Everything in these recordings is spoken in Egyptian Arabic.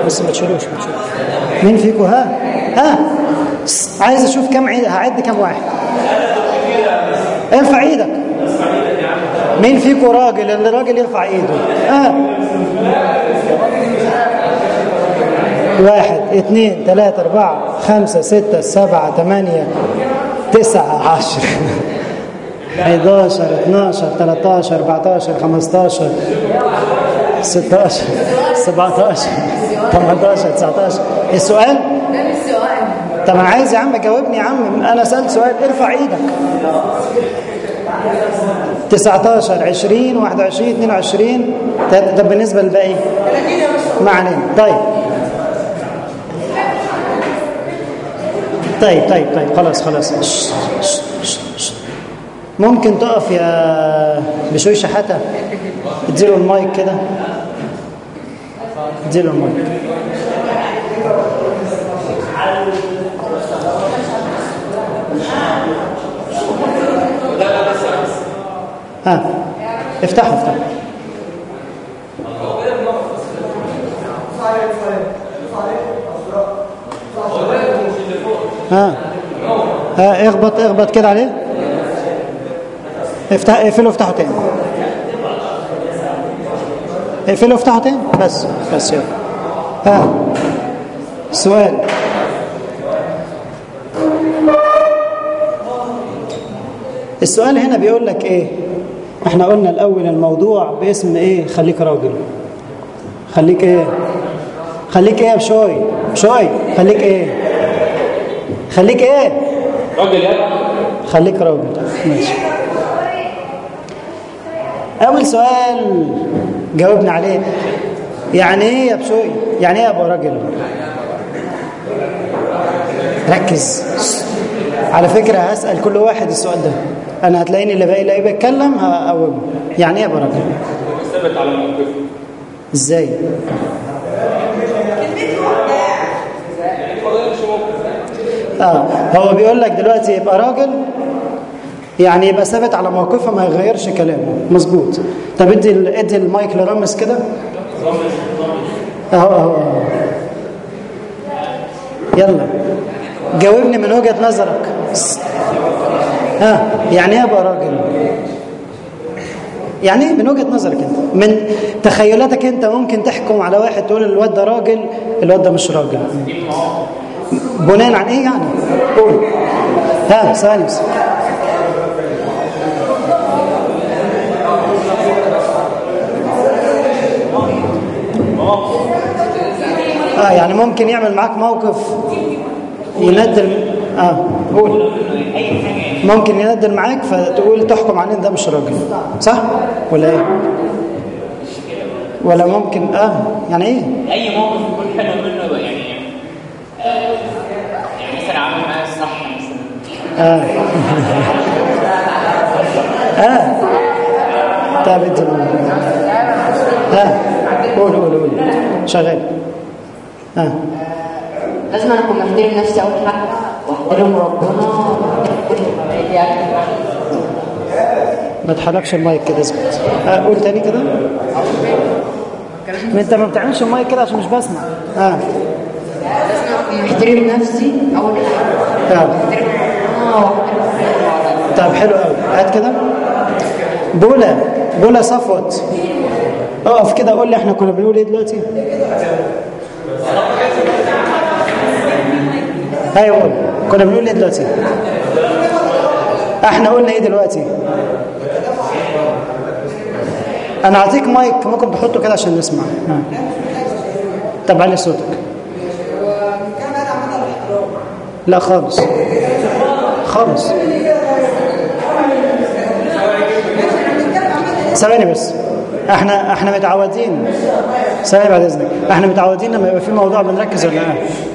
بس ما تشيلوش ما تشيلوش مين فيكم ها ها س- عايز اشوف كم عيد هعد كم واحد ارفع ايدك مين فيكم راجل اللي راجل يرفع ايده ها واحد اثنين ثلاثة أربعة خمسة ستة سبعة ثمانية تسعة عشر 11 12 13 14 15 16 17 18 19 السؤال ده مش سؤال طب انا عايز يا عم جاوبني يا عم انا سالت سؤال ارفع ايدك 19 20 21 22 طب طب بالنسبه للباقي ما علينا طيب طيب طيب طيب خلاص خلاص شش، شش، شش، شش. ممكن تقف يا بشوي شحاته اديله المايك كده اديله المايك ها افتحوا افتحوا ها ها اخبط اخبط كده عليه افتح اقفله افتحه تاني اقفله افتحه تاني بس بس يلا ها سؤال السؤال هنا بيقول لك ايه احنا قلنا الاول الموضوع باسم ايه خليك راجل خليك ايه خليك ايه يا بشوي بشوي خليك ايه خليك ايه راجل يا خليك راجل ماشي اول سؤال جاوبنا عليه يعني ايه يا بشوي يعني ايه ابقى راجل ركز على فكرة هسأل كل واحد السؤال ده أنا هتلاقيني اللي باقي لاقي بيتكلم هقومه يعني إيه أبقى راجل؟ ثبت على موقفه إزاي؟ آه هو بيقول لك دلوقتي يبقى راجل يعني يبقى ثابت على موقفه ما يغيرش كلامه مظبوط طب ادي ال- ادي المايك لرامز كده اهو اهو اهو يلا جاوبني من وجهة نظرك ها يعني ايه ابقى راجل يعني ايه من وجهة نظرك انت من تخيلاتك انت ممكن تحكم على واحد تقول الواد ده راجل الواد ده مش راجل بناء عن ايه يعني قول ها ثاني بس اه يعني ممكن يعمل معاك موقف يندل اه قول ممكن يندل معاك فتقول تحكم عليه إن ده مش راجل صح ولا ايه ولا ممكن اه يعني ايه اي موقف يكون حلو منه يبقى يعني آه، يعني مثلا عامل معايا الصح مثلا اه اه طب انت ها قول قول قول شغال ها لازم انا اكون محترم نفسي اول حاجه واحترم ربنا واحترم يعني ما تحركش المايك كده اثبت آه قول تاني كده ما انت ما بتعملش المايك كده عشان مش بسمع اه لازم اكون محترم نفسي اول حاجه اه واحترم ربنا واحترم طب حلو قوي هات كده بولا بولا صفوت اقف كده قول لي احنا كنا بنقول ايه دلوقتي ايوه قول كنا بنقول ايه دلوقتي احنا قلنا ايه دلوقتي انا اعطيك مايك ممكن تحطه كده عشان نسمع ها. طب علي صوتك لا خالص خالص ثواني بس احنا احنا متعودين ثواني بعد اذنك احنا متعودين لما يبقى في موضوع بنركز ولا لا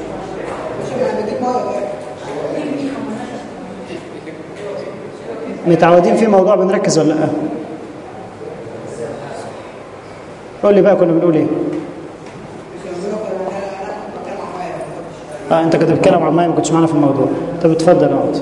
متعودين في موضوع بنركز ولا لا قول لي بقى كنا بنقول ايه اه انت كنت بتتكلم عن ماي ما كنتش معانا في الموضوع طب اتفضل اقعد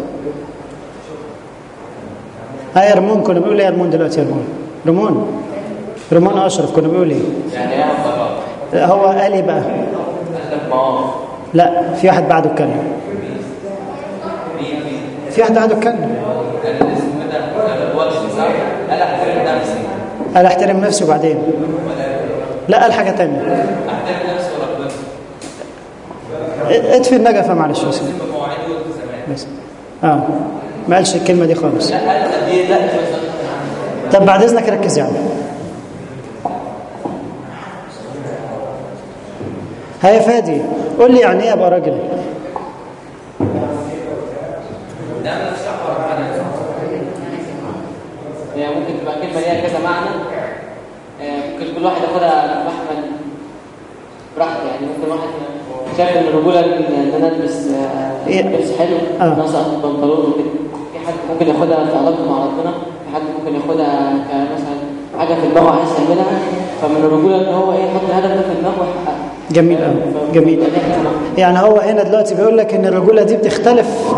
اه يا رمون كنا بنقول ايه يا رمون دلوقتي يا رمون رمون رمون اشرف كنا بنقول ايه يعني ايه افضل هو قال ايه بقى مواقف لا في واحد بعده اتكلم في واحد بعده اتكلم كان اسمه ده هو اسمه صح؟ قال احترم نفسي قال احترم نفسي وبعدين لا قال حاجة تانية احترم نفسي وربنا اطفي النجفة معلش بس بمواعيده والتزامات بس اه ما قالش الكلمة دي خالص لا قال دي لا طب بعد اذنك ركز يعني ها يا فادي قول لي يعني ايه ابقى راجل هي ممكن تبقى كلمة ليها كذا معنى آه، ممكن كل واحد ياخدها بحمل براحته يعني ممكن واحد شايف ان الرجولة ان انا البس آه، إيه؟ لبس حلو آه. ناقص بنطلون وكده في حد ممكن ياخدها في علاقته مع ربنا في حد ممكن ياخدها كمثلا حاجة في دماغه عايز يعملها فمن الرجولة ان هو ايه يحط الهدف ده في دماغه ويحققه جميل قوي ف- جميل يبقى ليها كذا معنى. يعني هو هنا دلوقتي بيقول لك ان الرجولة دي بتختلف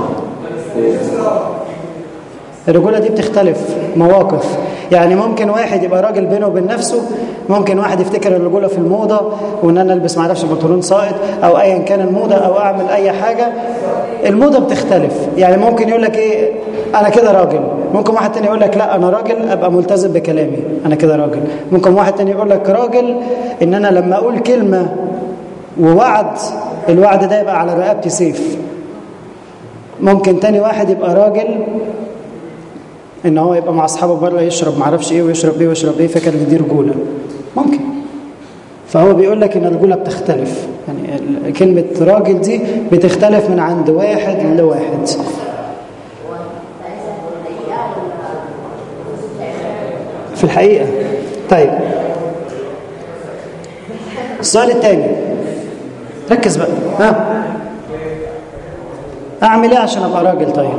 الرجولة دي بتختلف مواقف يعني ممكن واحد يبقى راجل بينه وبين نفسه ممكن واحد يفتكر الرجولة في الموضة وان انا البس معرفش بنطلون ساقط او ايا كان الموضة او اعمل اي حاجة الموضة بتختلف يعني ممكن يقول لك ايه انا كده راجل ممكن واحد تاني يقول لك لا انا راجل ابقى ملتزم بكلامي انا كده راجل ممكن واحد تاني يقول لك راجل ان انا لما اقول كلمة ووعد الوعد ده يبقى على رقبتي سيف ممكن تاني واحد يبقى راجل ان هو يبقى مع اصحابه بره يشرب معرفش ايه ويشرب ايه ويشرب ايه فكر ان دي رجوله ممكن فهو بيقول لك ان الرجوله بتختلف يعني ال- كلمه راجل دي بتختلف من عند واحد لواحد في الحقيقه طيب السؤال الثاني ركز بقى ها اعمل ايه عشان ابقى راجل طيب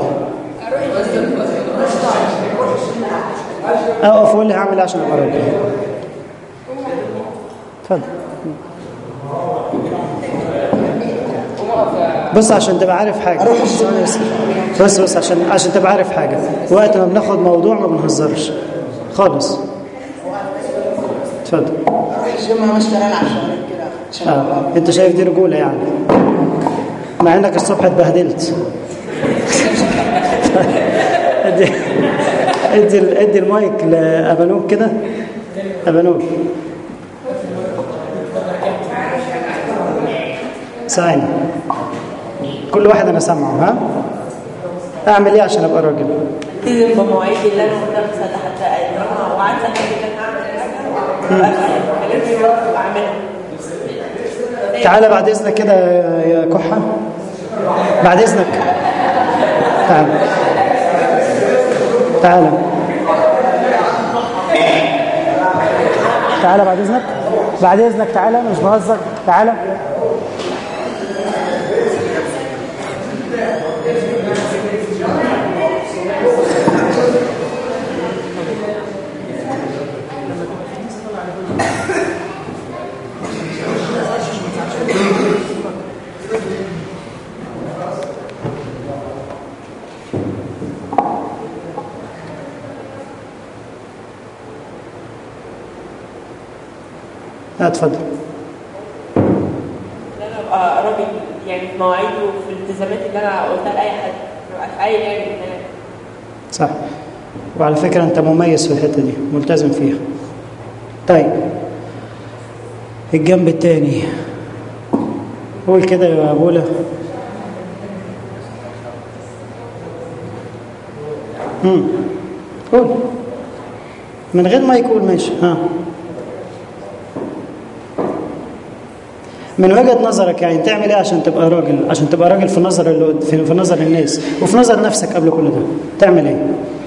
اقف وقول لي هعمل ايه عشان ابقى راجل اتفضل بص عشان تبقى عارف حاجه ثواني بس بس بس عشان عشان تبقى عارف حاجه وقت ما بناخد موضوع ما بنهزرش خالص اتفضل الجمعة مش فعلا عشان كده عشان اه انت شايف دي رجوله يعني مع انك الصبح اتبهدلت ادي ادي ادي المايك لابانوك كده ابانوك ثاني كل واحد انا سامعه ها اعمل ايه عشان ابقى راجل التزم بمواعيدي اللي انا مدرسه حتى اقدرها وعارفه حاجه ان انا هعمل حاجه كلمني واعملها تعالى بعد اذنك كده يا كحه بعد اذنك تعالى تعالى تعالى بعد اذنك بعد اذنك تعالى أنا مش بهزر تعالى لا اتفضل ان انا ابقى راجل يعني في مواعيدي وفي الالتزامات اللي انا قلتها لاي حد ما ابقاش عايل يعني ان انا صح وعلى فكرة أنت مميز في الحتة دي ملتزم فيها طيب الجنب التاني قول كده يا أبولا امم قول من غير ما يقول ماشي ها من وجهة نظرك يعني تعمل ايه عشان تبقى راجل عشان تبقى راجل في نظر اللي في في نظر الناس وفي نظر نفسك قبل كل ده تعمل ايه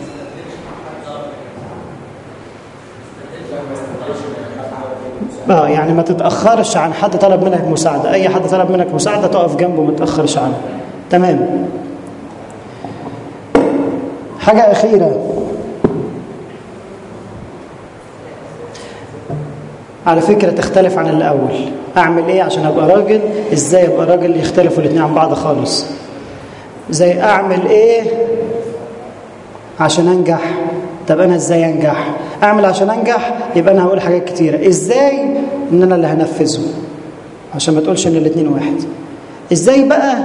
اه يعني ما تتأخرش عن حد طلب منك مساعدة أي حد طلب منك مساعدة تقف جنبه ما تتأخرش عنه تمام حاجة أخيرة على فكرة تختلف عن الأول أعمل إيه عشان أبقى راجل إزاي أبقى راجل يختلفوا الاتنين عن بعض خالص زي أعمل إيه عشان أنجح طب أنا إزاي أنجح أعمل عشان أنجح يبقى أنا هقول حاجات كتيرة إزاي إن أنا اللي هنفذه عشان ما تقولش ان الاتنين واحد ازاي بقى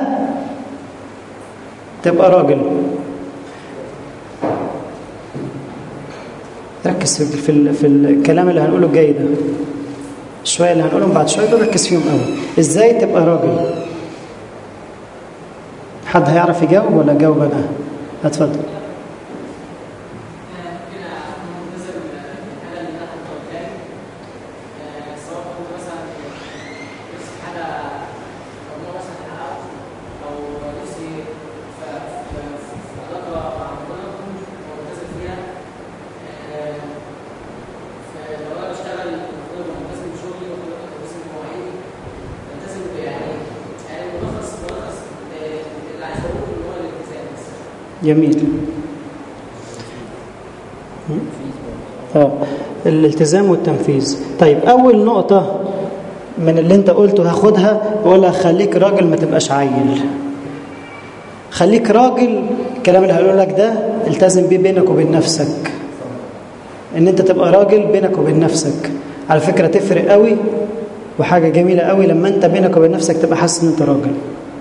تبقى راجل ركز في في, ال- في الكلام اللي هنقوله الجاي ده شويه اللي هنقولهم بعد شويه دول ركز فيهم قوي ازاي تبقى راجل حد هيعرف يجاوب ولا اجاوب انا اتفضل جميل اه الالتزام والتنفيذ طيب اول نقطه من اللي انت قلته هاخدها ولا خليك راجل ما تبقاش عيل خليك راجل الكلام اللي هقوله لك ده التزم بيه بينك وبين نفسك ان انت تبقى راجل بينك وبين نفسك على فكره تفرق قوي وحاجه جميله قوي لما انت بينك وبين نفسك تبقى حاسس ان انت راجل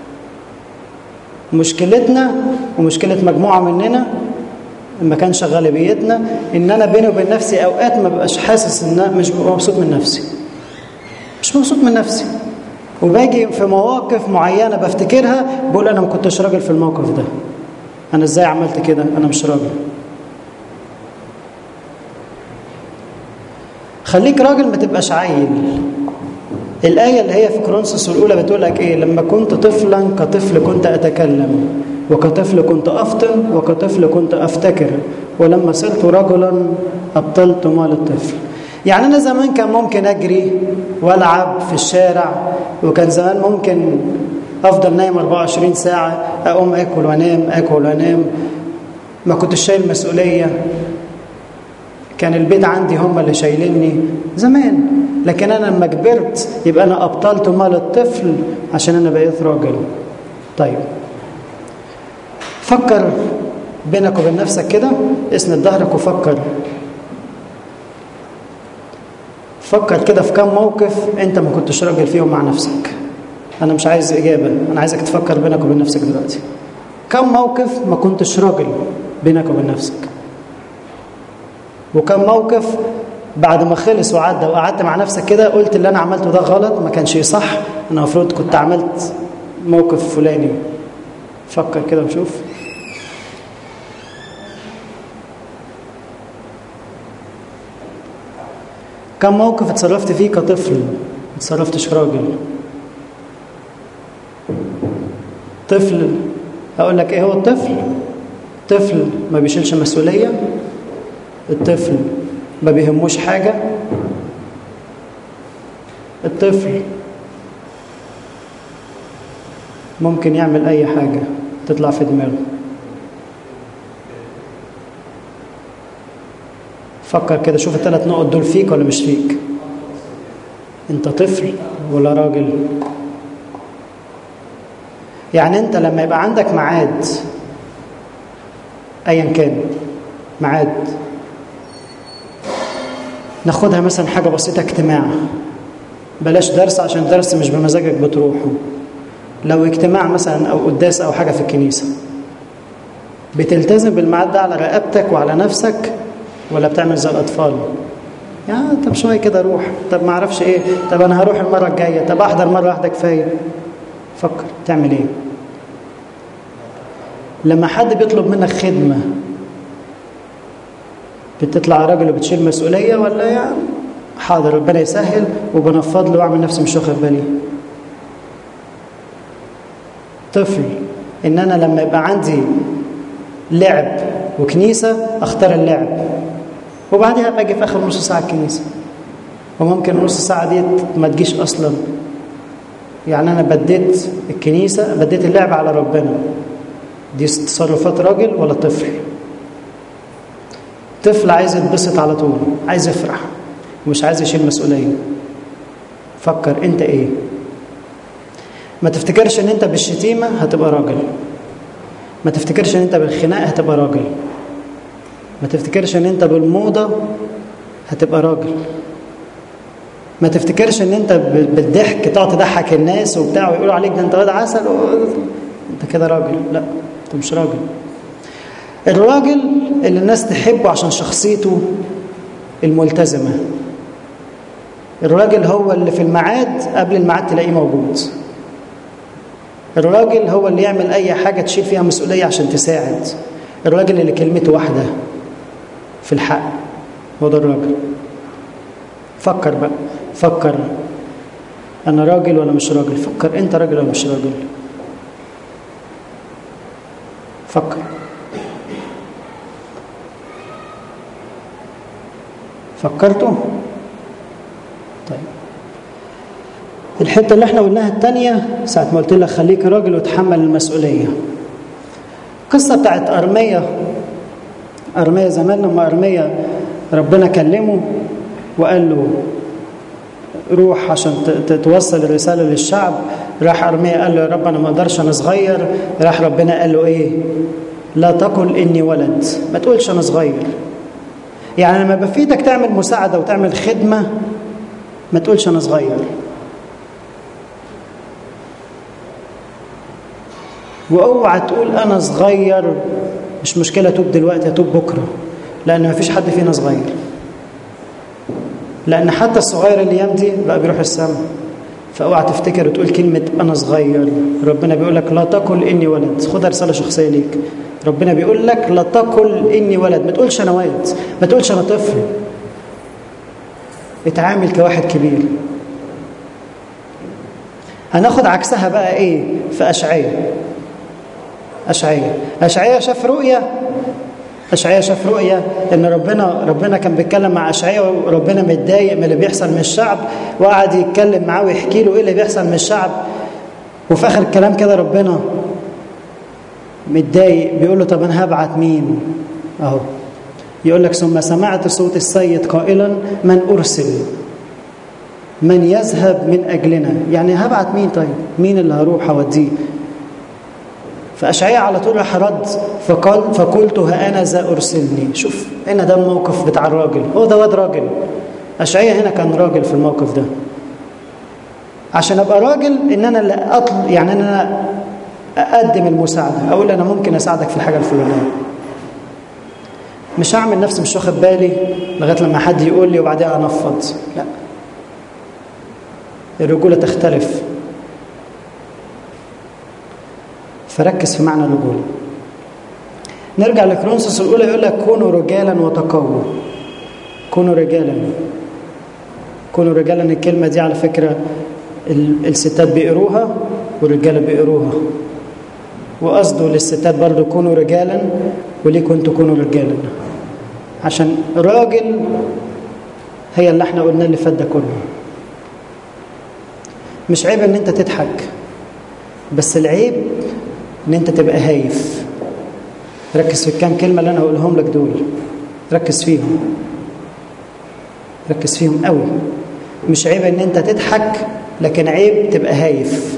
مشكلتنا ومشكله مجموعه مننا ما كانش غالبيتنا ان انا بيني وبين نفسي اوقات ما ببقاش حاسس ان أنا مش ببقى مبسوط من نفسي مش مبسوط من نفسي وباجي في مواقف معينه بفتكرها بقول انا ما كنتش راجل في الموقف ده انا ازاي عملت كده انا مش راجل خليك راجل ما تبقاش عيل الآية اللي هي في كورنثوس الأولى بتقول لك إيه لما كنت طفلا كطفل كنت أتكلم وكطفل كنت أفطن وكطفل كنت أفتكر ولما صرت رجلا أبطلت مال الطفل يعني أنا زمان كان ممكن أجري وألعب في الشارع وكان زمان ممكن أفضل نايم 24 ساعة أقوم أكل وأنام أكل وأنام ما كنتش شايل مسؤولية كان البيت عندي هم اللي شايليني زمان لكن انا لما كبرت يبقى انا ابطلت مال الطفل عشان انا بقيت راجل طيب فكر بينك وبين نفسك كده اسند ظهرك وفكر فكر كده في كم موقف انت ما كنتش راجل فيهم مع نفسك انا مش عايز اجابه انا عايزك تفكر بينك وبين نفسك دلوقتي كم موقف ما كنتش راجل بينك وبين نفسك وكم موقف بعد ما خلص وعدى وقعدت مع نفسك كده قلت اللي انا عملته ده غلط ما كانش صح انا المفروض كنت عملت موقف فلاني فكر كده وشوف كم موقف اتصرفت فيه كطفل ما اتصرفتش راجل طفل هقول لك ايه هو الطفل طفل ما بيشيلش مسؤوليه الطفل ما بيهموش حاجة الطفل ممكن يعمل أي حاجة تطلع في دماغه فكر كده شوف الثلاث نقط دول فيك ولا مش فيك انت طفل ولا راجل يعني انت لما يبقى عندك ميعاد ايا كان ميعاد ناخدها مثلا حاجة بسيطة اجتماع بلاش درس عشان درس مش بمزاجك بتروحه لو اجتماع مثلا أو قداس أو حاجة في الكنيسة بتلتزم بالميعاد ده على رقبتك وعلى نفسك ولا بتعمل زي الأطفال يا طب شوية كده روح طب ما اعرفش ايه طب انا هروح المرة الجاية طب احضر مرة واحدة كفاية فكر تعمل ايه لما حد بيطلب منك خدمة بتطلع راجل وبتشيل مسؤولية ولا يعني حاضر ربنا يسهل وبنفض له واعمل نفسي مش واخد بالي طفل ان انا لما يبقى عندي لعب وكنيسة اختار اللعب وبعدها باجي في اخر نص ساعة الكنيسة وممكن النص ساعة دي ما تجيش اصلا يعني انا بديت الكنيسة بديت اللعب على ربنا دي تصرفات راجل ولا طفل طفل عايز يتبسط على طول عايز يفرح ومش عايز يشيل مسؤولية فكر انت ايه ما تفتكرش ان انت بالشتيمة هتبقى راجل ما تفتكرش ان انت بالخناق هتبقى راجل ما تفتكرش ان انت بالموضة هتبقى راجل ما تفتكرش ان انت ب- بالضحك تقعد تضحك الناس وبتاع ويقولوا عليك ده انت واد عسل و... انت كده راجل لا انت مش راجل الراجل اللي الناس تحبه عشان شخصيته الملتزمة الراجل هو اللي في الميعاد قبل الميعاد تلاقيه موجود الراجل هو اللي يعمل أي حاجة تشيل فيها مسؤولية عشان تساعد الراجل اللي كلمته واحدة في الحق هو ده الراجل فكر بقى فكر أنا راجل ولا مش راجل فكر أنت راجل ولا مش راجل فكر فكرتوا طيب الحته اللي احنا قلناها الثانيه ساعه ما قلت لك خليك راجل وتحمل المسؤوليه القصه بتاعت ارميه ارميه زمان لما ارميه ربنا كلمه وقال له روح عشان ت- ت- توصل الرساله للشعب راح ارميه قال له يا رب انا ما اقدرش انا صغير راح ربنا قال له ايه لا تقل اني ولد ما تقولش انا صغير يعني لما يبقى في ايدك تعمل مساعده وتعمل خدمه ما تقولش انا صغير واوعى تقول انا صغير مش مشكله اتوب دلوقتي اتوب بكره لان ما فيش حد فينا صغير لان حتى الصغير الايام دي بقى بيروح السما فاوعى تفتكر وتقول كلمه انا صغير ربنا بيقول لك لا تقل اني ولد خدها رساله شخصيه ليك ربنا بيقول لك لا تقل اني ولد ما تقولش انا ولد ما تقولش انا طفل اتعامل كواحد كبير هناخد عكسها بقى ايه في اشعياء اشعياء اشعياء شاف رؤيه اشعياء شاف رؤيه ان ربنا ربنا كان بيتكلم مع اشعياء وربنا متضايق من اللي بيحصل من الشعب وقعد يتكلم معاه ويحكي له ايه اللي بيحصل من الشعب وفي اخر الكلام كده ربنا متضايق بيقول له طب انا هبعت مين اهو يقول لك ثم سمعت صوت السيد قائلا من ارسل من يذهب من اجلنا يعني هبعت مين طيب مين اللي هروح اوديه فأشعياء على طول راح رد فقال فقلت ها أنا ذا أرسلني شوف هنا ده الموقف بتاع الراجل هو ده واد راجل أشعياء هنا كان راجل في الموقف ده عشان أبقى راجل إن أنا اللي أطل يعني إن أنا أقدم المساعدة أقول أنا ممكن أساعدك في الحاجة الفلانية مش هعمل نفسي مش واخد بالي لغاية لما حد يقول لي وبعدها أنفض لا الرجولة تختلف فركز في معنى الرجولة نرجع لكرونسوس الأولى يقول لك كونوا رجالا وتقووا كونوا رجالا كونوا رجالا الكلمة دي على فكرة ال- الستات بيقروها والرجالة بيقروها وقصده للستات برضو كونوا رجالا وليكم انتوا كونوا رجالا عشان راجل هي اللي احنا قلنا اللي فات ده كله مش عيب ان انت تضحك بس العيب ان انت تبقى هايف ركز في الكام كلمه اللي انا هقولهم لك دول ركز فيهم ركز فيهم قوي مش عيب ان انت تضحك لكن عيب تبقى هايف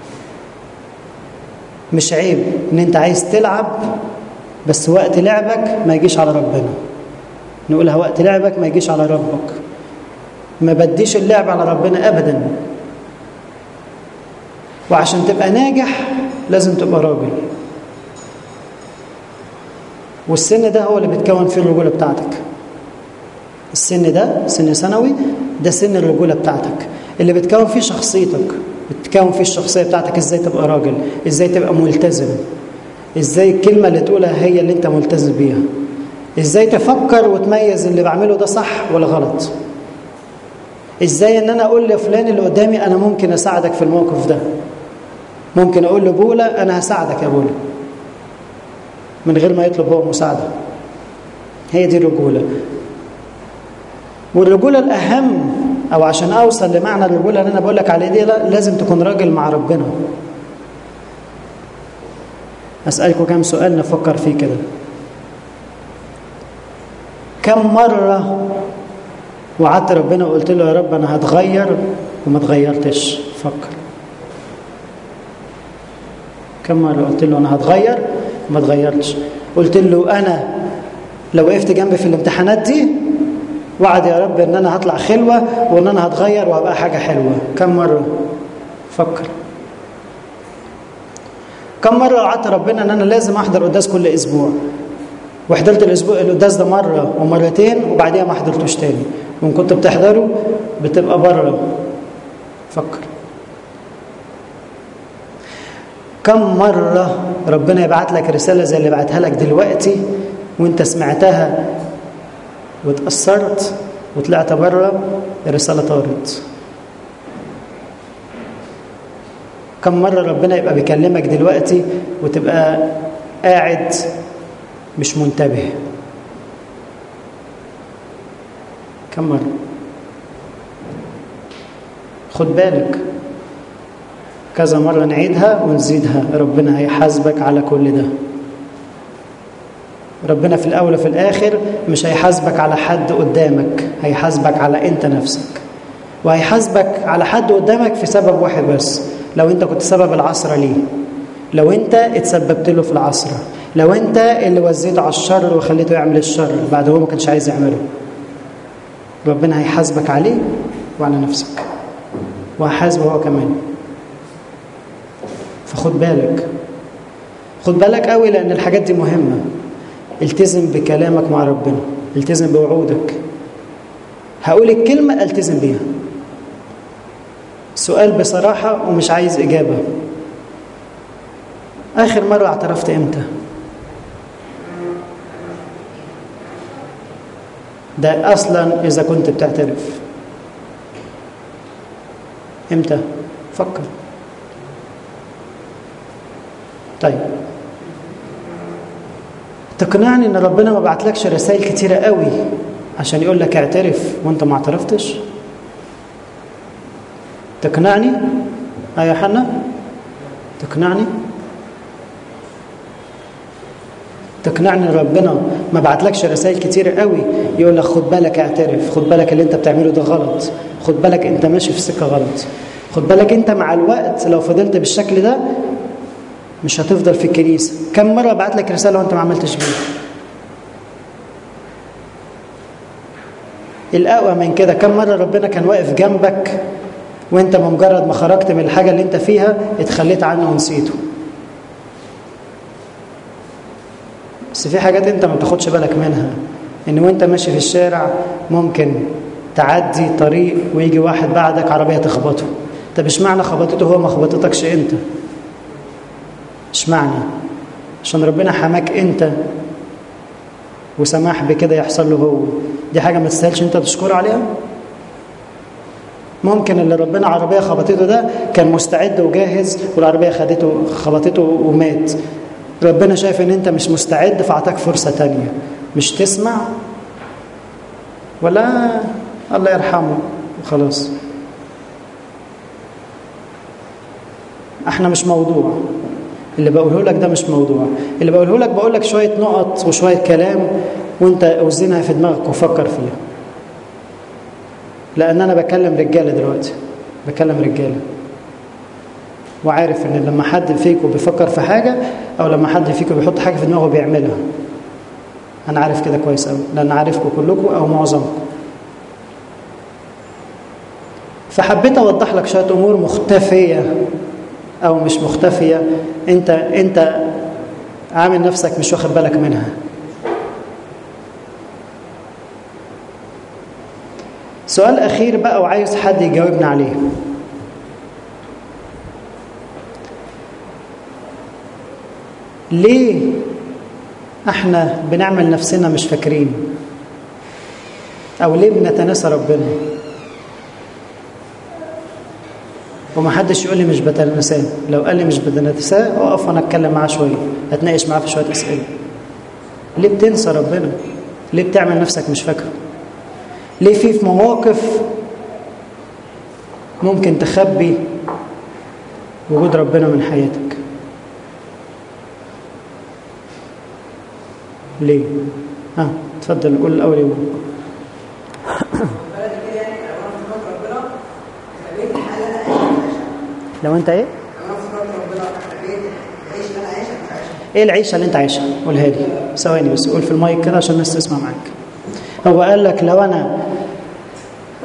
مش عيب ان انت عايز تلعب بس وقت لعبك ما يجيش على ربنا نقولها وقت لعبك ما يجيش على ربك ما بديش اللعب على ربنا ابدا وعشان تبقى ناجح لازم تبقى راجل والسن ده هو اللي بتكون فيه الرجوله بتاعتك السن ده سن ثانوي ده سن الرجوله بتاعتك اللي بتكون فيه شخصيتك بتكون فيه الشخصيه بتاعتك ازاي تبقى راجل ازاي تبقى ملتزم ازاي الكلمه اللي تقولها هي اللي انت ملتزم بيها ازاي تفكر وتميز اللي بعمله ده صح ولا غلط ازاي ان انا اقول لفلان اللي قدامي انا ممكن اساعدك في الموقف ده ممكن اقول لبولا انا هساعدك يا بولا من غير ما يطلب هو مساعده هي دي الرجوله والرجوله الاهم او عشان اوصل لمعنى الرجوله اللي انا بقول لك عليه دي لا لازم تكون راجل مع ربنا اسالكم كام سؤال نفكر فيه كده كم مره وعدت ربنا وقلت له يا رب انا هتغير وما تغيرتش فكر كم مره قلت له انا هتغير وما اتغيرتش قلت له انا لو وقفت جنبي في الامتحانات دي وعد يا رب ان انا هطلع خلوه وان انا هتغير وهبقى حاجه حلوه كم مره فكر كم مره وعدت ربنا ان انا لازم احضر قداس كل اسبوع وحضرت الاسبوع القداس ده مره ومرتين وبعديها ما حضرتوش تاني وان كنت بتحضره بتبقى بره فكر كم مرة ربنا يبعت لك رسالة زي اللي بعتها لك دلوقتي وانت سمعتها واتأثرت وطلعت بره الرسالة طارت كم مرة ربنا يبقى بيكلمك دلوقتي وتبقى قاعد مش منتبه كم مرة خد بالك كذا مرة نعيدها ونزيدها ربنا هيحاسبك على كل ده ربنا في الأول وفي الآخر مش هيحاسبك على حد قدامك هيحاسبك على أنت نفسك وهيحاسبك على حد قدامك في سبب واحد بس لو أنت كنت سبب العصرة ليه لو أنت اتسببت له في العصرة لو أنت اللي وزيته على الشر وخليته يعمل الشر بعد هو ما كانش عايز يعمله ربنا هيحاسبك عليه وعلى نفسك وهيحاسبه هو كمان فخد بالك خد بالك قوي لان الحاجات دي مهمه التزم بكلامك مع ربنا التزم بوعودك هقول الكلمه التزم بيها سؤال بصراحه ومش عايز اجابه اخر مره اعترفت امتى ده اصلا اذا كنت بتعترف امتى فكر طيب تقنعني ان ربنا ما بعتلكش رسائل كتيرة قوي عشان يقول لك اعترف وانت ما اعترفتش تقنعني ايوه يا حنا تقنعني تقنعني ان ربنا ما بعتلكش رسائل كتيرة قوي يقول لك خد بالك اعترف خد بالك اللي انت بتعمله ده غلط خد بالك انت ماشي في سكة غلط خد بالك انت مع الوقت لو فضلت بالشكل ده مش هتفضل في الكنيسة كم مرة بعت لك رسالة وانت ما عملتش بيها الأقوى من كده كم مرة ربنا كان واقف جنبك وانت بمجرد ما خرجت من الحاجة اللي انت فيها اتخليت عنه ونسيته بس في حاجات انت ما بتاخدش بالك منها ان وانت ماشي في الشارع ممكن تعدي طريق ويجي واحد بعدك عربية تخبطه طب اشمعنى خبطته هو ما خبطتكش انت اشمعنى عشان ربنا حماك انت وسمح بكده يحصل له هو دي حاجه ما تستاهلش انت تشكر عليها ممكن اللي ربنا عربيه خبطته ده كان مستعد وجاهز والعربيه خدته خبطته ومات ربنا شايف ان انت مش مستعد فاعطاك فرصه تانية مش تسمع ولا الله يرحمه وخلاص احنا مش موضوع اللي بقوله لك ده مش موضوع اللي بقوله لك بقول لك شويه نقط وشويه كلام وانت اوزنها في دماغك وفكر فيها لان انا بكلم رجاله دلوقتي بكلم رجاله وعارف ان لما حد فيكم بيفكر في حاجه او لما حد فيكم بيحط حاجه في دماغه بيعملها انا عارف كده كويس قوي لان عارفكم كلكم او معظمكم فحبيت اوضح لك شويه امور مختفيه او مش مختفيه انت انت عامل نفسك مش واخد بالك منها سؤال اخير بقى وعايز حد يجاوبنا عليه ليه احنا بنعمل نفسنا مش فاكرين او ليه بنتناسى ربنا ومحدش يقول لي مش بتناساه لو قال لي مش بتناساه اقف وانا اتكلم معاه شويه اتناقش معاه في شويه اسئله ليه بتنسى ربنا ليه بتعمل نفسك مش فاكره ليه في في مواقف ممكن تخبي وجود ربنا من حياتك ليه ها اتفضل قول الاول يقول لو انت ايه ايه العيشه اللي انت عايشها قولها لي ثواني بس قول في المايك كده عشان الناس تسمع معاك هو قال لك لو انا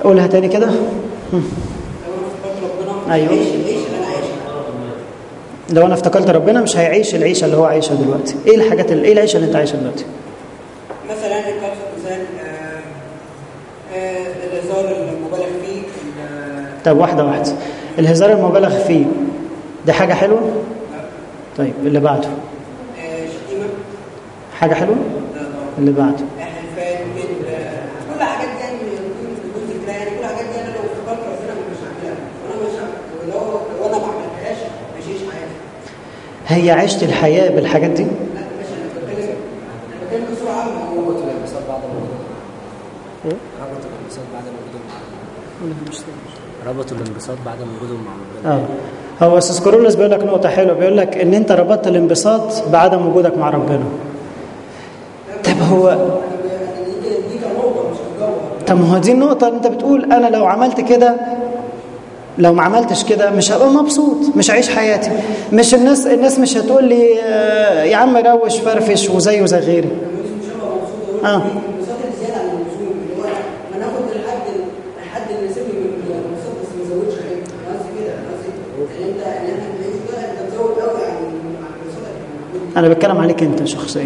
قولها تاني كده لو انا افتكرت ربنا أيوة. عيش العيشه اللي انا عايشها لو انا افتكرت ربنا مش هيعيش العيشه اللي هو عايشها دلوقتي ايه الحاجات اللي ايه العيشه اللي انت عايشها دلوقتي مثلا ابسط مثال آه، آه، الهزار المبالغ فيه ال- طب واحده واحده الهزار المبالغ فيه دي حاجه حلوه طيب اللي بعده آه، شتيمه حاجه حلوه لا طبعا اللي بعده حلفان كذب آه، كل حاجات دي يعني بدون بدون ذكرى يعني كل حاجات دي انا لو افتكرت ربنا مش هعملها وانا مش هعمل- ولو لو انا ما عملتهاش مش هعيش حياتي هي عشت الحياه بالحاجات دي لا ماشي انا بتكلم انا بتكلم بصوره عامه هو ربط الانبساط بعد وجودهم ربط الانبساط بعد وجودهم مع ربطوا الانبساط بعد وجودهم مع ربنا اه هو استاذ كورولوس بيقول لك نقطه حلوه بيقول لك ان انت ربطت الانبساط بعدم وجودك مع ربنا طب هو انا دي دي كنقطه مش كجوهر طب ما هو دي النقطة اللي أنت بتقول أنا لو عملت كده لو ما عملتش كده مش هبقى مبسوط مش هعيش حياتي مش الناس الناس مش هتقول لي آه، يا عم روش فرفش وزي وزي غيري مش هبقى مبسوط اه الانبساط الزياده عن اللزوم اللي هو ما ناخد الحد الحد اللي يناسبني من الانبساط بس ما ازودش عليه انا قصدي كده انا قصدي ان انت ان احنا بنعيش ده انت بتزود قوي عن عن انبساطك الموجود أنا بتكلم عليك أنت شخصيا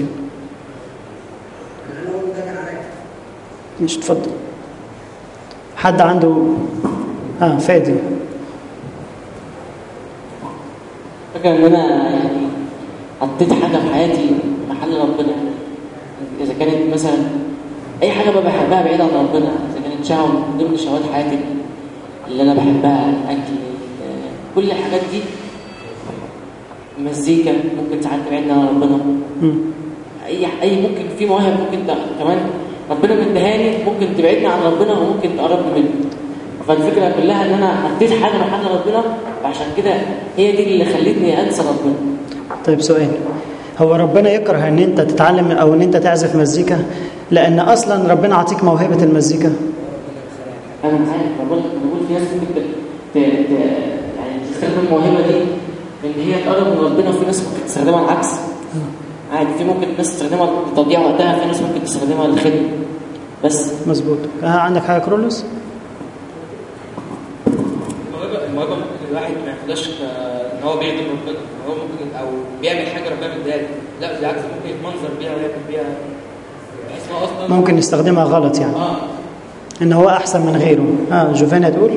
انا اقول ده كان عليا مش تفضل حد عنده اه فادي فكرة إن أنا يعني حطيت حاجة في حياتي محل ربنا إذا كانت مثلا أي حاجة بقى بحبها بعيد عن ربنا إذا كانت شهوة من ضمن شهوات حياتي اللي أنا بحبها الأكل آه، كل الحاجات دي مزيكا ممكن ساعات تبعدنا عن ربنا مم. اي اي ممكن في مواهب ممكن ده كمان ربنا مديهاني ممكن تبعدني عن ربنا وممكن تقربني منه فالفكره كلها ان انا حطيت حاجه محل ربنا وعشان كده هي دي اللي خلتني انسى ربنا طيب سؤال هو ربنا يكره ان انت تتعلم او ان انت تعزف مزيكا لان اصلا ربنا عطيك موهبه المزيكا انا عارف بقول بقول في ناس ممكن ت... ت... يعني تستخدم الموهبه دي ان هي تقرب من ربنا وفي ناس ممكن تستخدمها العكس عادي في ممكن ناس تستخدمها لتضييع وقتها في ناس ممكن تستخدمها للخدمه بس مظبوط آه عندك حاجه كرولوس الموهبه الموهبه ممكن الواحد ما ياخدهاش ك- ان هو بيخدم ربنا هو ممكن او بيعمل حاجه ربنا مديها له. لا بالعكس ممكن يتمنظر بيها وياكل بيها بحيث ان هو اصلا ممكن نستخدمها غلط يعني اه ان هو احسن من غيره اه جوفانا تقول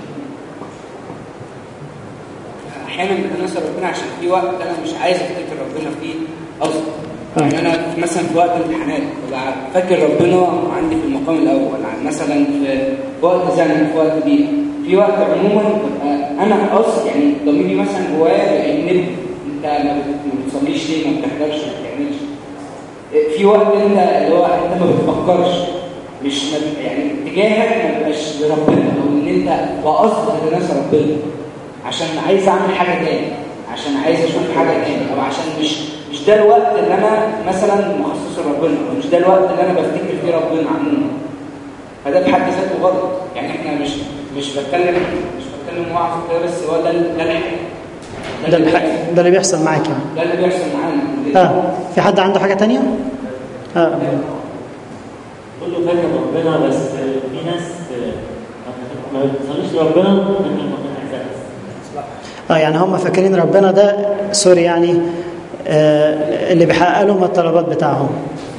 احيانا بتنسى ربنا عشان في وقت انا مش عايز افتكر ربنا فيه اصلا آه. يعني انا في- مثلا في وقت امتحانات ببقى فاكر ربنا عندي في المقام الاول عن مثلا في وقت زمن في وقت بيئه في وقت عموما ببقى انا اصلا يعني ضميري مثلا جوايا بيأنبني انت ما بت- ما بتصليش ليه ما بتحضرش ما بتعملش في وقت انت اللي هو انت ما بتفكرش مش ما بت- يعني اتجاهك ما بيبقاش لربنا او ان انت بقصد تتناسى ربنا عشان عايز اعمل حاجه تاني عشان عايز اشوف حاجه تاني او عشان مش مش ده الوقت اللي انا مثلا مخصصه لربنا او مش ده الوقت اللي انا بفتكر فيه ربنا عموما فده بحد ذاته غلط يعني احنا مش مش بتكلم مش بتكلم وعظ كده بس هو ده ال- ده الحقيقه ده الح... ده اللي بيحصل معاك يعني ده اللي بيحصل معانا اه في حد عنده حاجه تانية اه كله فاكر ربنا بس في ناس ما بتصليش لربنا لكن ربنا عايزها بس اه يعني هم فاكرين ربنا ده سوري يعني آه اللي بيحقق لهم الطلبات بتاعهم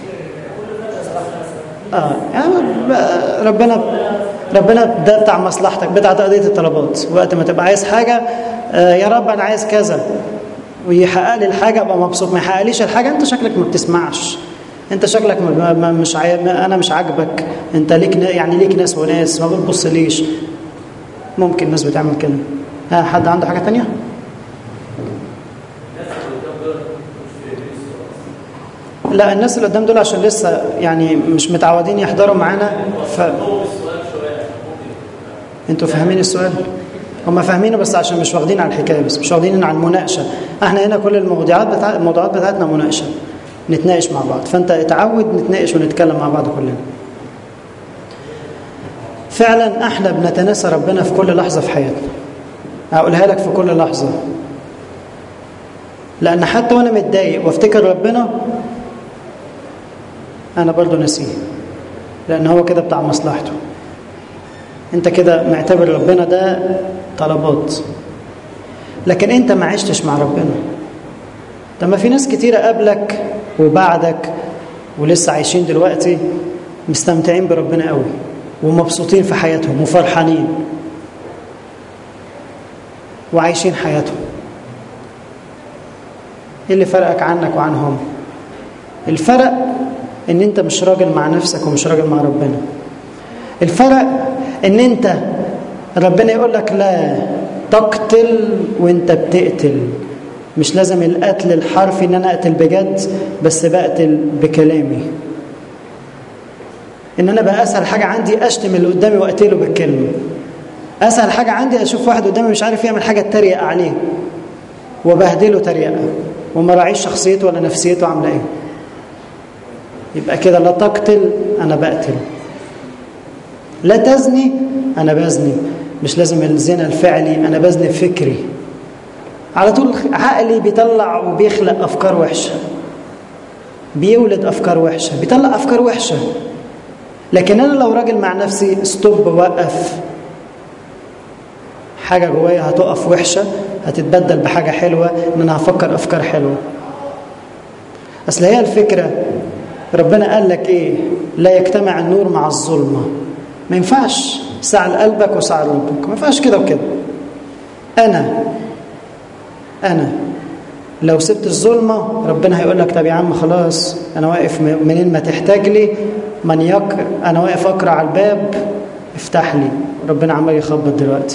اه يعني ب- ربنا ربنا ده بتاع مصلحتك بتاع تقضية الطلبات وقت ما تبقى عايز حاجة آه يا رب أنا عايز كذا ويحقق لي الحاجة أبقى مبسوط ما يحققليش الحاجة أنت شكلك ما بتسمعش أنت شكلك ما ما- مش عاي... ما أنا مش عاجبك أنت ليك ن- يعني ليك ناس وناس ما بتبصليش ممكن الناس بتعمل كده ها حد عنده حاجة تانية؟ لا الناس اللي قدام دول عشان لسه يعني مش متعودين يحضروا معانا ف انتوا فاهمين السؤال هم فاهمينه بس عشان مش واخدين على الحكايه بس مش واخدين على المناقشه احنا هنا كل المواضيعات بتاع الموضوعات بتاعتنا مناقشه نتناقش مع بعض فانت اتعود نتناقش ونتكلم مع بعض كلنا فعلا احنا بنتناسى ربنا في كل لحظه في حياتنا هقولها لك في كل لحظه لان حتى وانا متضايق وافتكر ربنا انا برضو نسيه لان هو كده بتاع مصلحته انت كده معتبر ربنا ده طلبات لكن انت ما عشتش مع ربنا طب ما في ناس كتيرة قبلك وبعدك ولسه عايشين دلوقتي مستمتعين بربنا قوي ومبسوطين في حياتهم وفرحانين وعايشين حياتهم ايه اللي فرقك عنك وعنهم الفرق ان انت مش راجل مع نفسك ومش راجل مع ربنا الفرق ان انت ربنا يقول لك لا تقتل وانت بتقتل مش لازم القتل الحرفي ان انا اقتل بجد بس بقتل بكلامي ان انا بقى اسهل حاجه عندي اشتم اللي قدامي واقتله بالكلمه اسهل حاجه عندي اشوف واحد قدامي مش عارف يعمل حاجه اتريق عليه وبهدله تريقه وما راعيش شخصيته ولا نفسيته عامله ايه يبقى كده لا تقتل انا بقتل لا تزني انا بزني مش لازم الزنا الفعلي انا بزني بفكري على طول عقلي بيطلع وبيخلق افكار وحشه بيولد افكار وحشه بيطلع افكار وحشه لكن انا لو راجل مع نفسي ستوب وقف حاجه جوايا هتقف وحشه هتتبدل بحاجه حلوه ان انا هفكر افكار حلوه اصل هي الفكره ربنا قال لك ايه لا يجتمع النور مع الظلمه ما ينفعش ساعة لقلبك وساعة لقلبك ما ينفعش كده وكده انا انا لو سبت الظلمه ربنا هيقول لك طب يا عم خلاص انا واقف منين ما تحتاج لي من يقرأ انا واقف اقرا على الباب افتح لي ربنا عمال يخبط دلوقتي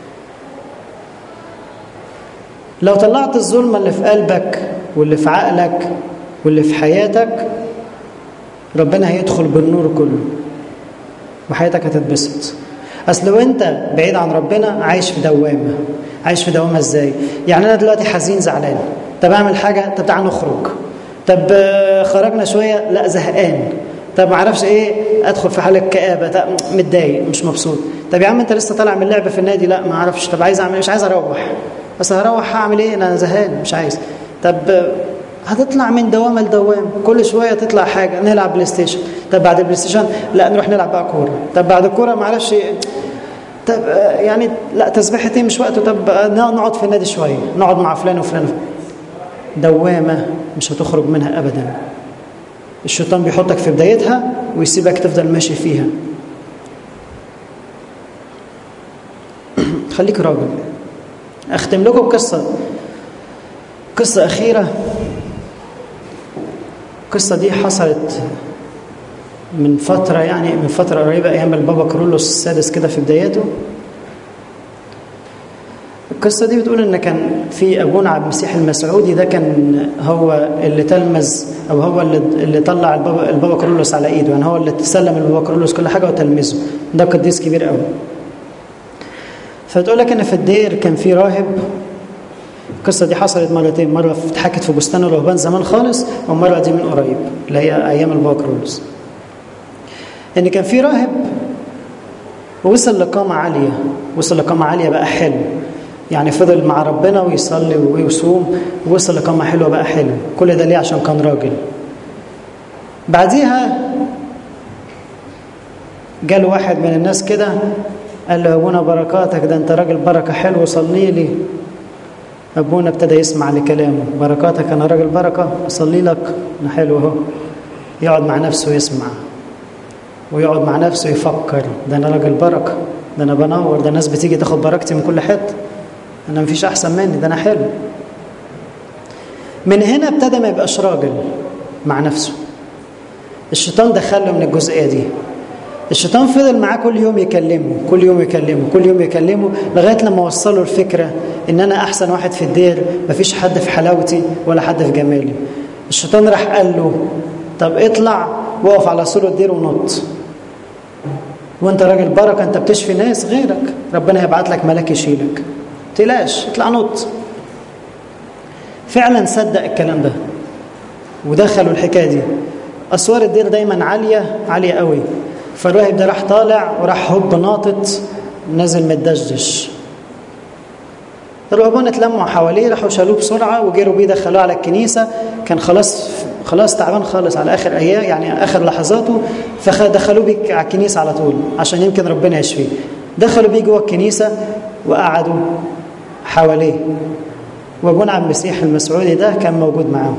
لو طلعت الظلمه اللي في قلبك واللي في عقلك واللي في حياتك ربنا هيدخل بالنور كله وحياتك هتتبسط اصل لو انت بعيد عن ربنا عايش في دوامه عايش في دوامه ازاي يعني انا دلوقتي حزين زعلان طب اعمل حاجه طب تعال نخرج طب خرجنا شويه لا زهقان طب ما اعرفش ايه ادخل في حاله كآبه طب متضايق مش مبسوط طب يا عم انت لسه طالع من اللعبه في النادي لا ما اعرفش طب عايز اعمل مش عايز اروح بس هروح هعمل ايه انا زهقان مش عايز طب هتطلع من دوامه لدوام كل شويه تطلع حاجه نلعب بلاي ستيشن طب بعد البلاي ستيشن لا نروح نلعب بقى كوره طب بعد الكوره ما اعرفش إيه. طب يعني لا تسبيحه ايه مش وقته طب نقعد في النادي شويه نقعد مع فلان وفلان دوامه مش هتخرج منها ابدا الشيطان بيحطك في بدايتها ويسيبك تفضل ماشي فيها خليك راجل اختم لكم بقصه قصه اخيره القصه دي حصلت من فتره يعني من فتره قريبه ايام البابا كرولوس السادس كده في بداياته القصة دي بتقول إن كان في أبونا عبد المسيح المسعودي ده كان هو اللي تلمذ أو هو اللي, اللي طلع البابا, البابا كرولوس على إيده يعني هو اللي سلم البابا كرولوس كل حاجة وتلمذه ده قديس كبير قوي فتقول لك إن في الدير كان في راهب القصة دي حصلت مرتين مرة اتحكت في بستان الرهبان زمان خالص والمرة دي من قريب اللي هي أيام البابا كرولوس إن كان في راهب وصل لقامة عالية وصل لقامة عالية بقى حلو يعني فضل مع ربنا ويصلي ويصوم ووصل لقامة حلوة بقى حلو كل ده ليه عشان كان راجل بعديها جاله واحد من الناس كده قال له ابونا بركاتك ده انت راجل بركة حلو صلي لي ابونا ابتدى يسمع لكلامه بركاتك انا راجل بركة اصلي لك انا حلو اهو يقعد مع نفسه يسمع ويقعد مع نفسه يفكر ده انا راجل بركة ده انا بنور ده الناس بتيجي تاخد بركتي من كل حته انا مفيش احسن مني ده انا حلو من هنا ابتدى ما يبقاش راجل مع نفسه الشيطان دخله من الجزئيه دي الشيطان فضل معاه كل يوم يكلمه كل يوم يكلمه كل يوم يكلمه لغايه لما وصله الفكره ان انا احسن واحد في الدير مفيش حد في حلاوتي ولا حد في جمالي الشيطان راح قال له طب اطلع وقف على سور الدير ونط وانت راجل بركه انت بتشفي ناس غيرك ربنا هيبعت لك ملاك يشيلك تلاش اطلع نط فعلا صدق الكلام ده ودخلوا الحكايه دي اسوار الدير دايما عاليه عاليه قوي فالراهب ده راح طالع وراح هوب ناطط نازل متدشدش الرهبان اتلموا حواليه راحوا شالوه بسرعه وجروا بيه دخلوه على الكنيسه كان خلاص خلاص تعبان خالص على اخر ايام يعني اخر لحظاته فدخلوه بيه على الكنيسه على طول عشان يمكن ربنا يشفيه دخلوا بيه جوه الكنيسة وقعدوا حواليه وابونا عبد المسيح المسعودي ده كان موجود معاهم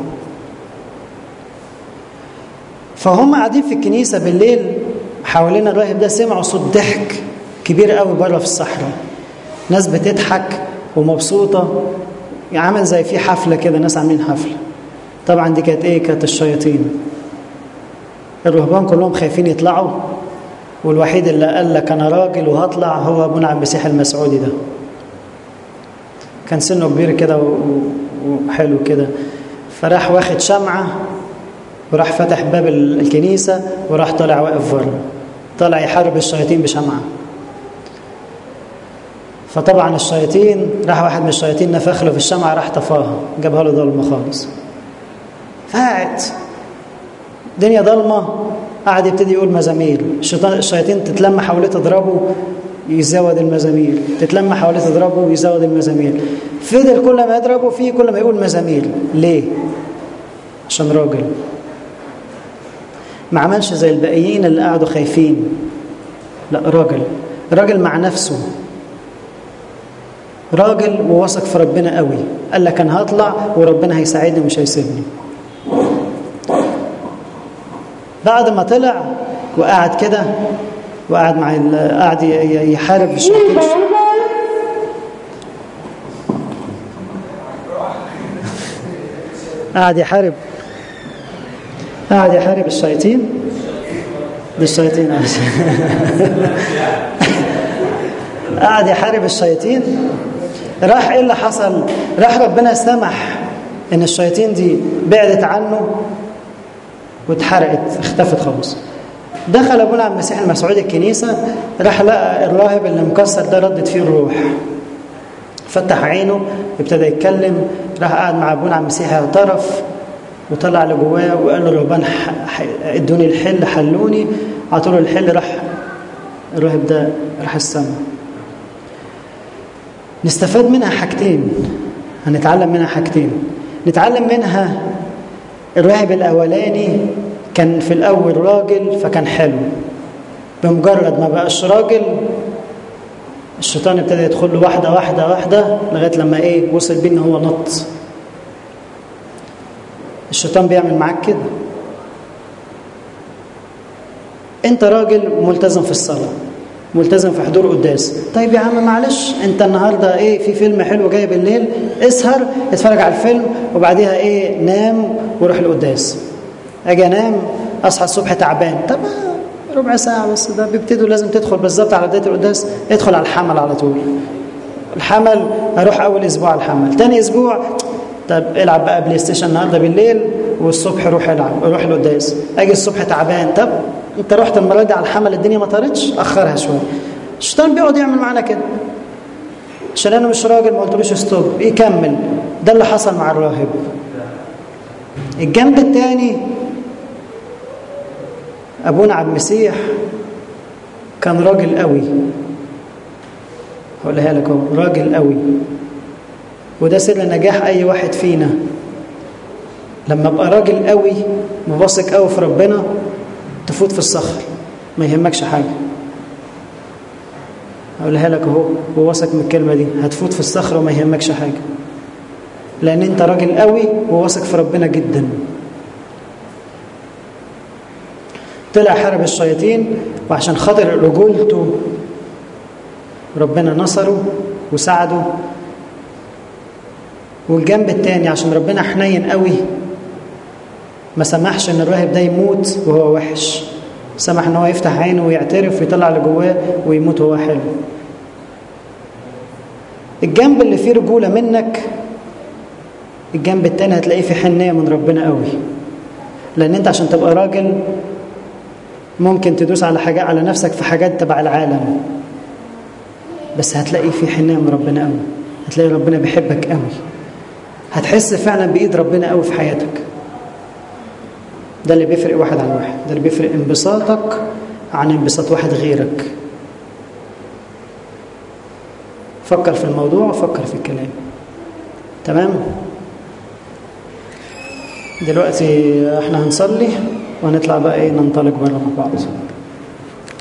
فهم قاعدين في الكنيسة بالليل حوالين الراهب ده سمعوا صوت ضحك كبير قوي بره في الصحراء ناس بتضحك ومبسوطة عامل زي في حفلة كده ناس عاملين حفلة طبعا دي كانت ايه كانت الشياطين الرهبان كلهم خايفين يطلعوا والوحيد اللي قال لك انا راجل وهطلع هو ابونا عبد المسيح المسعودي ده كان سنه كبير كده وحلو كده فراح واخد شمعة وراح فتح باب الكنيسة وراح طالع واقف بره طالع يحارب الشياطين بشمعة فطبعا الشياطين راح واحد من الشياطين نفخ له في الشمعة راح طفاها جابها له ضلمة خالص فقعد الدنيا ضلمة قعد يبتدي يقول مزامير الشيطان الشياطين تتلم حواليه تضربه يزود المزامير تتلم حواليه تضربه ويزود المزامير فضل كل ما يضربه فيه كل ما يقول مزامير ليه عشان راجل ما عملش زي الباقيين اللي قعدوا خايفين لا راجل راجل مع نفسه راجل وواثق في ربنا قوي قال لك انا هطلع وربنا هيساعدني ومش هيسيبني بعد ما طلع وقعد كده وقعد مع قعد يحارب الشياطين قعد يحارب قعد يحارب الشياطين دي الشياطين قعد يحارب الشياطين راح ايه اللي حصل راح ربنا سمح ان الشياطين دي بعدت عنه واتحرقت اختفت خالص دخل ابونا عبد المسيح المسعودي الكنيسه راح لقى الراهب اللي مكسر ده ردت فيه الروح فتح عينه ابتدى يتكلم راح قعد مع ابونا عبد المسيح اعترف وطلع اللي جواه وقال له الرهبان ادوني الحل حلوني عطوا له الحل راح الراهب ده راح السما نستفاد منها حاجتين هنتعلم منها حاجتين نتعلم منها الراهب الاولاني كان في الاول راجل فكان حلو بمجرد ما بقاش راجل الشيطان ابتدى يدخل له واحده واحده واحده لغايه لما ايه وصل بيه ان هو نط الشيطان بيعمل معاك كده انت راجل ملتزم في الصلاه ملتزم في حضور قداس طيب يا عم معلش انت النهارده ايه في فيلم حلو جاي بالليل اسهر اتفرج على الفيلم وبعديها ايه نام وروح القداس اجي انام اصحى الصبح تعبان طب ربع ساعه بس ده بيبتدوا لازم تدخل بالظبط على بدايه القداس ادخل على الحمل على طول الحمل اروح اول اسبوع على الحمل تاني اسبوع طب العب بقى بلاي ستيشن النهارده بالليل والصبح روح العب روح القداس اجي الصبح تعبان طب انت رحت المره دي على الحمل الدنيا ما طارتش اخرها شويه الشيطان بيقعد يعمل معانا كده عشان انا مش راجل ما قلتلوش ستوب يكمل ده اللي حصل مع الراهب الجنب الثاني ابونا عبد المسيح كان راجل قوي هقولها لك اهو راجل قوي وده سر نجاح اي واحد فينا لما ابقى راجل قوي مواثق قوي في ربنا تفوت في الصخر ما يهمكش حاجه اقولها لك اهو وواثق من الكلمه دي هتفوت في الصخر وما يهمكش حاجه لان انت راجل قوي وواثق في ربنا جدا طلع حارب الشياطين وعشان خاطر رجولته ربنا نصره وساعده والجنب التاني عشان ربنا حنين قوي ما سمحش ان الراهب ده يموت وهو وحش سمح ان هو يفتح عينه ويعترف ويطلع اللي جواه ويموت وهو حلو الجنب اللي فيه رجوله منك الجنب التاني هتلاقيه في حنيه من ربنا قوي لان انت عشان تبقى راجل ممكن تدوس على حاجات على نفسك في حاجات تبع العالم بس هتلاقي في حنيه من ربنا قوي هتلاقي ربنا بيحبك قوي هتحس فعلا بايد ربنا قوي في حياتك ده اللي بيفرق واحد عن واحد ده اللي بيفرق انبساطك عن انبساط واحد غيرك فكر في الموضوع وفكر في الكلام تمام دلوقتي احنا هنصلي وهنطلع بقى ايه ننطلق بره مع بعض